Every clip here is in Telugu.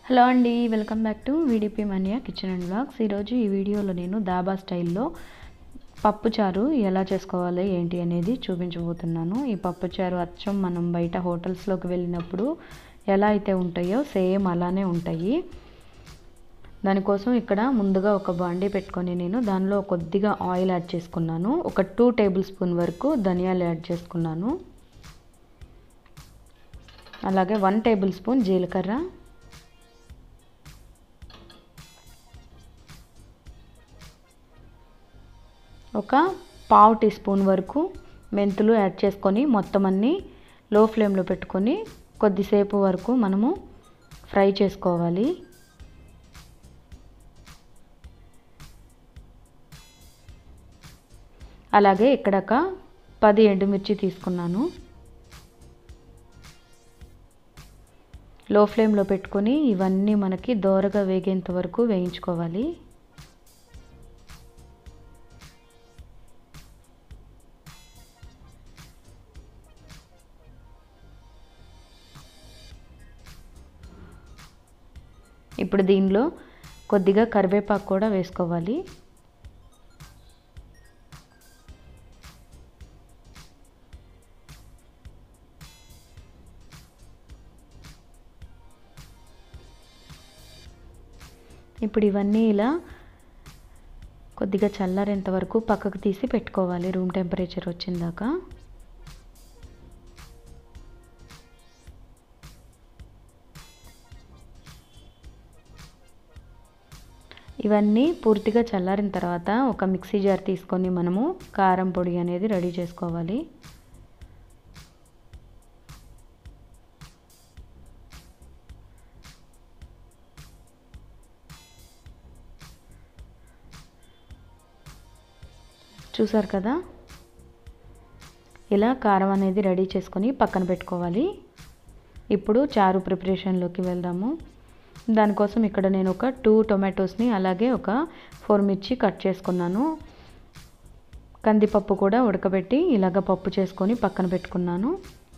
హలో అండి వెల్కమ్ బ్యాక్ టు వీడిపి మనియా కిచెన్ అండ్ బ్లాగ్స్ ఈరోజు ఈ వీడియోలో నేను దాబా స్టైల్లో పప్పుచారు ఎలా చేసుకోవాలి ఏంటి అనేది చూపించబోతున్నాను ఈ పప్పుచారు అచ్చం మనం బయట హోటల్స్లోకి వెళ్ళినప్పుడు ఎలా అయితే ఉంటాయో సేమ్ అలానే ఉంటాయి దానికోసం ఇక్కడ ముందుగా ఒక బాండీ పెట్టుకొని నేను దానిలో కొద్దిగా ఆయిల్ యాడ్ చేసుకున్నాను ఒక టూ టేబుల్ స్పూన్ వరకు ధనియాలు యాడ్ చేసుకున్నాను అలాగే వన్ టేబుల్ స్పూన్ జీలకర్ర ఒక పావు టీ స్పూన్ వరకు మెంతులు యాడ్ చేసుకొని మొత్తం అన్నీ లో ఫ్లేమ్లో పెట్టుకొని కొద్దిసేపు వరకు మనము ఫ్రై చేసుకోవాలి అలాగే ఇక్కడ ఒక పది ఎండుమిర్చి తీసుకున్నాను లో ఫ్లేమ్లో పెట్టుకొని ఇవన్నీ మనకి దోరగా వేగేంత వరకు వేయించుకోవాలి ఇప్పుడు దీనిలో కొద్దిగా కరివేపాకు కూడా వేసుకోవాలి ఇప్పుడు ఇవన్నీ ఇలా కొద్దిగా చల్లారేంత వరకు పక్కకు తీసి పెట్టుకోవాలి రూమ్ టెంపరేచర్ వచ్చిందాక ఇవన్నీ పూర్తిగా చల్లారిన తర్వాత ఒక మిక్సీ జార్ తీసుకొని మనము కారం పొడి అనేది రెడీ చేసుకోవాలి చూసారు కదా ఇలా కారం అనేది రెడీ చేసుకొని పక్కన పెట్టుకోవాలి ఇప్పుడు చారు ప్రిపరేషన్లోకి వెళ్దాము దానికోసం ఇక్కడ నేను ఒక టూ టొమాటోస్ని అలాగే ఒక ఫోర్ మిర్చి కట్ చేసుకున్నాను కందిపప్పు కూడా ఉడకబెట్టి ఇలాగ పప్పు చేసుకొని పక్కన పెట్టుకున్నాను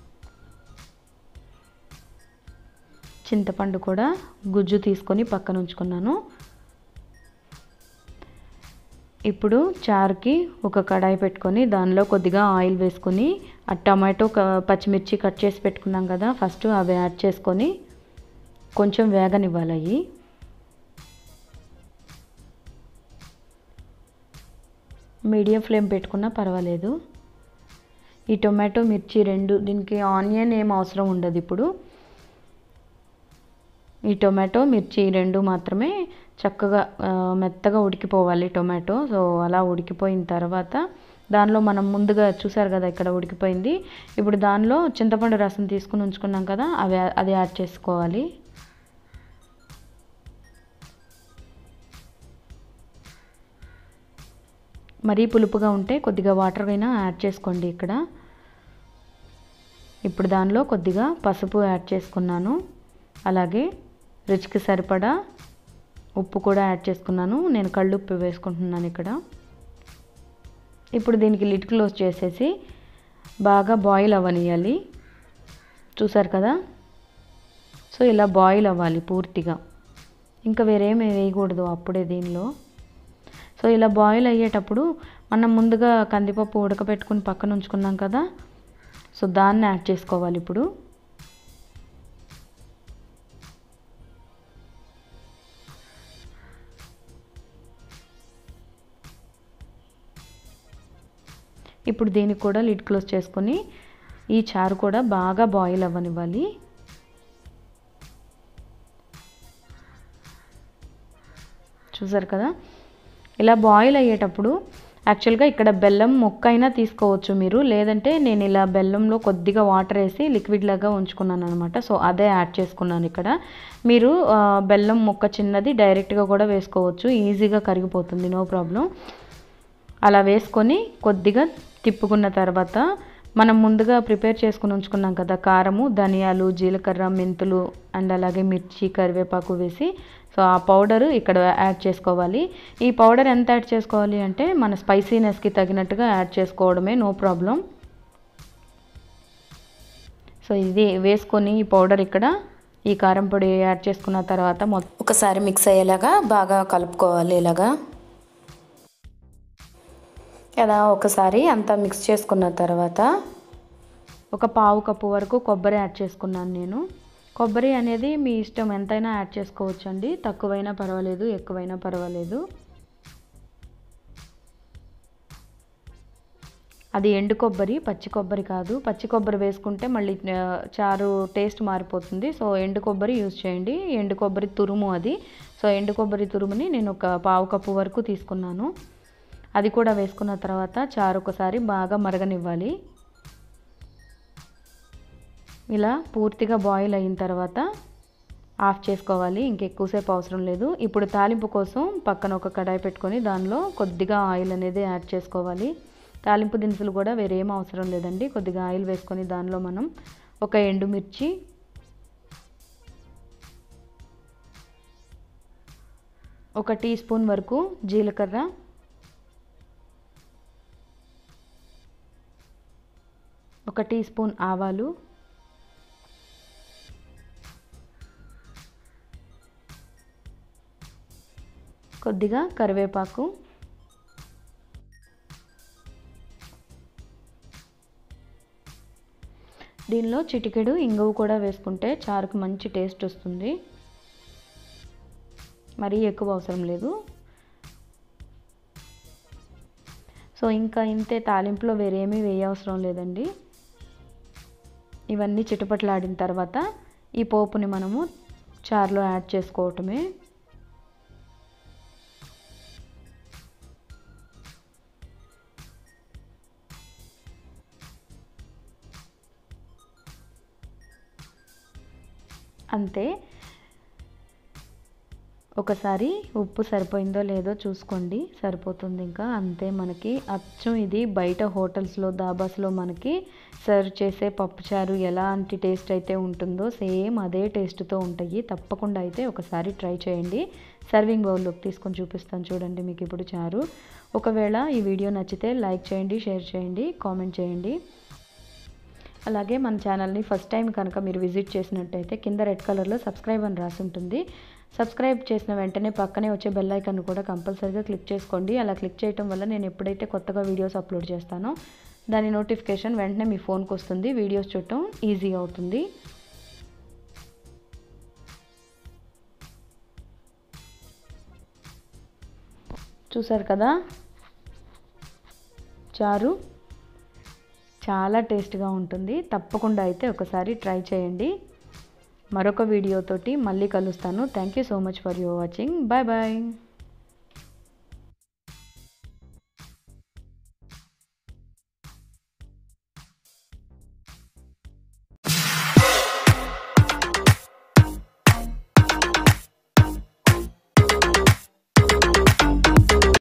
చింతపండు కూడా గుజ్జు తీసుకొని పక్కన ఉంచుకున్నాను ఇప్పుడు చారుకి ఒక కడాయి పెట్టుకొని దానిలో కొద్దిగా ఆయిల్ వేసుకొని ఆ టమాటో పచ్చిమిర్చి కట్ చేసి పెట్టుకున్నాం కదా ఫస్ట్ అవి యాడ్ చేసుకొని కొంచెం వేగనివ్వాలి అవి మీడియం ఫ్లేమ్ పెట్టుకున్నా పర్వాలేదు ఈ టొమాటో మిర్చి రెండు దీనికి ఆనియన్ ఏం అవసరం ఉండదు ఇప్పుడు ఈ టొమాటో మిర్చి రెండు మాత్రమే చక్కగా మెత్తగా ఉడికిపోవాలి టొమాటో సో అలా ఉడికిపోయిన తర్వాత దానిలో మనం ముందుగా చూసారు కదా ఇక్కడ ఉడికిపోయింది ఇప్పుడు దానిలో చింతపండు రసం తీసుకుని ఉంచుకున్నాం కదా అవి అది యాడ్ చేసుకోవాలి మరీ పులుపుగా ఉంటే కొద్దిగా వాటర్ అయినా యాడ్ చేసుకోండి ఇక్కడ ఇప్పుడు దానిలో కొద్దిగా పసుపు యాడ్ చేసుకున్నాను అలాగే రుచికి సరిపడా ఉప్పు కూడా యాడ్ చేసుకున్నాను నేను కళ్ళుప్పు వేసుకుంటున్నాను ఇక్కడ ఇప్పుడు దీనికి లిడ్ క్లోజ్ చేసేసి బాగా బాయిల్ అవ్వనియాలి చూసారు కదా సో ఇలా బాయిల్ అవ్వాలి పూర్తిగా ఇంకా వేరేమి వేయకూడదు అప్పుడే దీనిలో సో ఇలా బాయిల్ అయ్యేటప్పుడు మనం ముందుగా కందిపప్పు ఉడకబెట్టుకుని పక్కన ఉంచుకున్నాం కదా సో దాన్ని యాడ్ చేసుకోవాలి ఇప్పుడు ఇప్పుడు దీనికి కూడా లిడ్ క్లోజ్ చేసుకొని ఈ చారు కూడా బాగా బాయిల్ అవ్వనివ్వాలి చూసారు కదా ఇలా బాయిల్ అయ్యేటప్పుడు యాక్చువల్గా ఇక్కడ బెల్లం మొక్క అయినా తీసుకోవచ్చు మీరు లేదంటే నేను ఇలా బెల్లంలో కొద్దిగా వాటర్ వేసి లిక్విడ్ లాగా ఉంచుకున్నాను అనమాట సో అదే యాడ్ చేసుకున్నాను ఇక్కడ మీరు బెల్లం మొక్క చిన్నది డైరెక్ట్గా కూడా వేసుకోవచ్చు ఈజీగా కరిగిపోతుంది నో ప్రాబ్లం అలా వేసుకొని కొద్దిగా తిప్పుకున్న తర్వాత మనం ముందుగా ప్రిపేర్ చేసుకుని ఉంచుకున్నాం కదా కారము ధనియాలు జీలకర్ర మెంతులు అండ్ అలాగే మిర్చి కరివేపాకు వేసి సో ఆ పౌడర్ ఇక్కడ యాడ్ చేసుకోవాలి ఈ పౌడర్ ఎంత యాడ్ చేసుకోవాలి అంటే మన స్పైసీనెస్కి తగినట్టుగా యాడ్ చేసుకోవడమే నో ప్రాబ్లం సో ఇది వేసుకొని ఈ పౌడర్ ఇక్కడ ఈ కారం పొడి యాడ్ చేసుకున్న తర్వాత మొత్తం ఒకసారి మిక్స్ అయ్యేలాగా బాగా కలుపుకోవాలి ఇలాగా ఇలా ఒకసారి అంతా మిక్స్ చేసుకున్న తర్వాత ఒక పావు కప్పు వరకు కొబ్బరి యాడ్ చేసుకున్నాను నేను కొబ్బరి అనేది మీ ఇష్టం ఎంతైనా యాడ్ చేసుకోవచ్చండి తక్కువైనా పర్వాలేదు ఎక్కువైనా పర్వాలేదు అది ఎండు కొబ్బరి పచ్చి కొబ్బరి కాదు పచ్చి కొబ్బరి వేసుకుంటే మళ్ళీ ఆ, చారు టేస్ట్ మారిపోతుంది సో ఎండు కొబ్బరి యూజ్ చేయండి ఎండు కొబ్బరి తురుము అది సో ఎండు కొబ్బరి తురుముని నేను ఒక పావు కప్పు వరకు తీసుకున్నాను అది కూడా వేసుకున్న తర్వాత చారు ఒకసారి బాగా మరగనివ్వాలి ఇలా పూర్తిగా బాయిల్ అయిన తర్వాత ఆఫ్ చేసుకోవాలి ఇంకెక్కువసేపు అవసరం లేదు ఇప్పుడు తాలింపు కోసం పక్కన ఒక కడాయి పెట్టుకొని దానిలో కొద్దిగా ఆయిల్ అనేది యాడ్ చేసుకోవాలి తాలింపు దినుసులు కూడా వేరేం అవసరం లేదండి కొద్దిగా ఆయిల్ వేసుకొని దానిలో మనం ఒక ఎండుమిర్చి ఒక టీ స్పూన్ వరకు జీలకర్ర ఒక టీ స్పూన్ ఆవాలు కొద్దిగా కరివేపాకు దీనిలో చిటికెడు ఇంగువ కూడా వేసుకుంటే చారుకు మంచి టేస్ట్ వస్తుంది మరీ ఎక్కువ అవసరం లేదు సో ఇంకా ఇంతే తాలింపులో వేరేమీ వేయవసరం లేదండి ఇవన్నీ చిటపట్లాడిన తర్వాత ఈ పోపుని మనము చారులో యాడ్ చేసుకోవటమే అంతే ఒకసారి ఉప్పు సరిపోయిందో లేదో చూసుకోండి సరిపోతుంది ఇంకా అంతే మనకి అచ్చం ఇది బయట హోటల్స్లో దాబాస్లో మనకి సర్వ్ చేసే పప్పుచారు ఎలాంటి టేస్ట్ అయితే ఉంటుందో సేమ్ అదే టేస్ట్తో ఉంటాయి తప్పకుండా అయితే ఒకసారి ట్రై చేయండి సర్వింగ్ బౌల్లోకి తీసుకొని చూపిస్తాను చూడండి మీకు ఇప్పుడు చారు ఒకవేళ ఈ వీడియో నచ్చితే లైక్ చేయండి షేర్ చేయండి కామెంట్ చేయండి అలాగే మన ఛానల్ని ఫస్ట్ టైం కనుక మీరు విజిట్ చేసినట్టయితే కింద రెడ్ కలర్లో సబ్స్క్రైబ్ అని రాసి ఉంటుంది సబ్స్క్రైబ్ చేసిన వెంటనే పక్కనే వచ్చే బెల్ ఐకాన్ కూడా కంపల్సరీగా క్లిక్ చేసుకోండి అలా క్లిక్ చేయటం వల్ల నేను ఎప్పుడైతే కొత్తగా వీడియోస్ అప్లోడ్ చేస్తానో దాని నోటిఫికేషన్ వెంటనే మీ ఫోన్కి వస్తుంది వీడియోస్ చూడటం ఈజీ అవుతుంది చూసారు కదా చారు చాలా టేస్ట్గా ఉంటుంది తప్పకుండా అయితే ఒకసారి ట్రై చేయండి మరొక వీడియోతోటి మళ్ళీ కలుస్తాను thank you so much for your watching bye bye